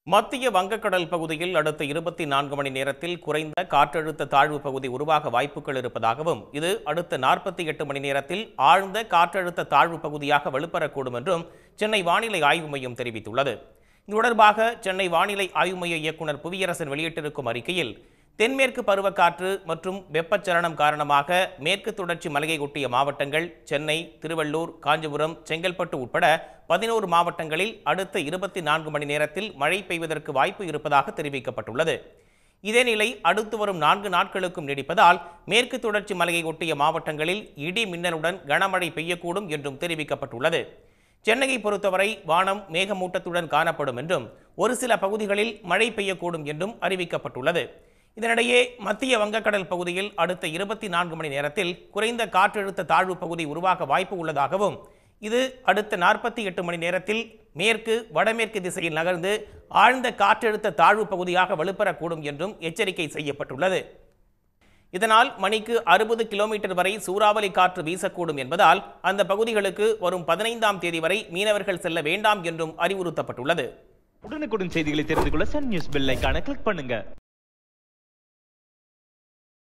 மத்திய வங்கக்கடல் பகுதியில் அடுத்த இருபத்தி நான்கு மணி நேரத்தில் குறைந்த காற்றழுத்த தாழ்வு பகுதி உருவாக வாய்ப்புகள் இருப்பதாகவும் இது அடுத்த நாற்பத்தி எட்டு மணி நேரத்தில் ஆழ்ந்த காற்றழுத்த தாழ்வு பகுதியாக வலுப்பெறக்கூடும் என்றும் சென்னை வானிலை ஆய்வு மையம் தெரிவித்துள்ளது இது தொடர்பாக சென்னை வானிலை ஆய்வு மைய இயக்குனர் புவியரசன் வெளியிட்டிருக்கும் அறிக்கையில் தென்மேற்கு பருவக்காற்று மற்றும் வெப்பச்சலனம் காரணமாக மேற்கு தொடர்ச்சி மலையை ஒட்டிய மாவட்டங்கள் சென்னை திருவள்ளூர் காஞ்சிபுரம் செங்கல்பட்டு உட்பட பதினோரு மாவட்டங்களில் அடுத்த இருபத்தி நான்கு மணி நேரத்தில் மழை பெய்வதற்கு வாய்ப்பு இருப்பதாக தெரிவிக்கப்பட்டுள்ளது இதே நிலை அடுத்து வரும் நான்கு நாட்களுக்கும் நீடிப்பதால் மேற்கு தொடர்ச்சி மலையை ஒட்டிய மாவட்டங்களில் இடி மின்னலுடன் கனமழை பெய்யக்கூடும் என்றும் தெரிவிக்கப்பட்டுள்ளது சென்னையை பொறுத்தவரை வானம் மேகமூட்டத்துடன் காணப்படும் என்றும் ஒரு சில பகுதிகளில் மழை பெய்யக்கூடும் என்றும் அறிவிக்கப்பட்டுள்ளது இதனிடையே மத்திய வங்கக்கடல் பகுதியில் அடுத்த இருபத்தி நான்கு மணி நேரத்தில் குறைந்த காற்றழுத்த தாழ்வு பகுதி உருவாக வாய்ப்பு உள்ளதாகவும் இது அடுத்த நாற்பத்தி எட்டு மணி நேரத்தில் மேற்கு வடமேற்கு திசையில் நகர்ந்து ஆழ்ந்த காற்றழுத்த தாழ்வு பகுதியாக வலுப்பெறக்கூடும் என்றும் எச்சரிக்கை செய்யப்பட்டுள்ளது இதனால் மணிக்கு அறுபது கிலோமீட்டர் வரை சூறாவளி காற்று வீசக்கூடும் என்பதால் அந்த பகுதிகளுக்கு வரும் பதினைந்தாம் தேதி வரை மீனவர்கள் செல்ல வேண்டாம் என்றும் அறிவுறுத்தப்பட்டுள்ளது உடனுக்குடன் செய்திகளை தெரிந்து கொள்ள சன் நியூஸ் பெல் ஐகானை கிளிக் பண்ணுங்க